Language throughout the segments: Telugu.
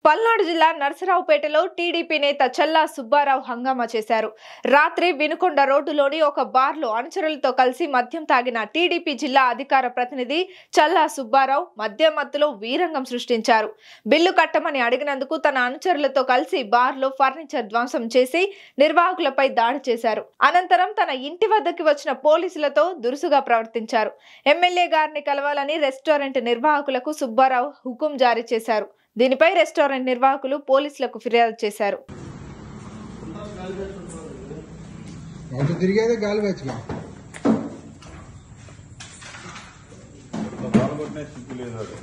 పల్నాడు జిల్లా నరసరావుపేటలో టీడీపీ నేత చల్లా సుబ్బారావు హంగామా చేశారు రాత్రి వినుకొండ రోడ్డులోని ఒక బార్లో అనుచరులతో కలిసి మద్యం తాగిన టీడీపీ జిల్లా అధికార ప్రతినిధి చల్లా సుబ్బారావు మద్యం మత్తులో వీరంగం సృష్టించారు బిల్లు కట్టమని అడిగినందుకు తన అనుచరులతో కలిసి బార్లో ఫర్నిచర్ ధ్వంసం చేసి నిర్వాహకులపై దాడి చేశారు అనంతరం తన ఇంటి వద్దకి వచ్చిన పోలీసులతో దురుసుగా ప్రవర్తించారు ఎమ్మెల్యే గారిని కలవాలని రెస్టారెంట్ నిర్వాహకులకు సుబ్బారావు హుకుం జారీ చేశారు దీనిపై రెస్టారెంట్ నిర్వాహకులు పోలీసులకు ఫిర్యాదు చేశారు అటు తిరిగేదే గాలి బ్యాచ్గా పాల్గొనే స్థితి లేదు అది.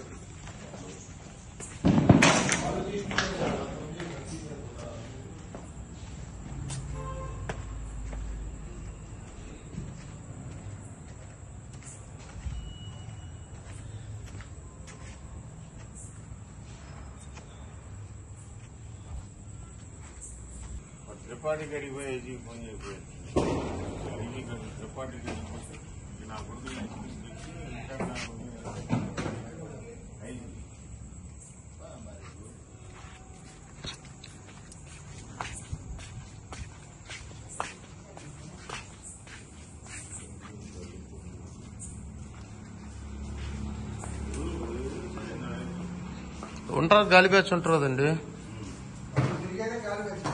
ఆ త్రిపాఠి గడికి పోయి ఏజీ ఫోన్ చేయకపోయింది ఏజీ గడి త్రిపాఠి గడికి పోతే ఇది నా కొడుకు తెచ్చి ఇంకా నా కొడుకు అయింది. ఉంటారు గాలి బ్యాచ్ ఉంటారు కదండి తిరిగేదే గాలి బ్యాచ్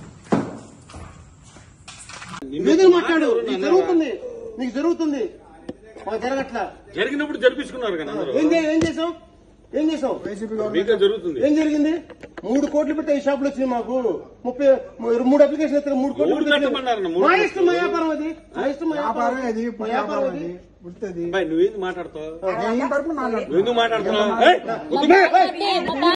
ఏదో మాట్లాడు నీకు జరుగుతుంది నీకు జరుగుతుంది మాకు జరగట్లా జరిగినప్పుడు జరిపించుకున్నారు కదా అందరూ ఏం చే- ఏం చేసావు ఏం చేసావు మీకే జరుగుతుంది ఏం జరిగింది మూడు కోట్లు పెట్టి ఈ షాపులు వచ్చినాయి మాకు ముప్పై మూడు అప్లికేషన్ ఎత్తారు మూడు కోట్లు మూడు పెట్టి కట్టమన్నారన్న, మూడు మా ఇష్టం మా వ్యాపారం అది మా ఇష్టం మా వ్యాపారం అది మా వ్యాపారం అది పుడుతుంది అబ్బాయి, నువ్వేంది మాట్లాడతావు నేను తరపున మాట్లాడుతున్నాను. నువ్వెందుకు మాట్లాడుతున్నావు ఏయ్, వద్దు బే.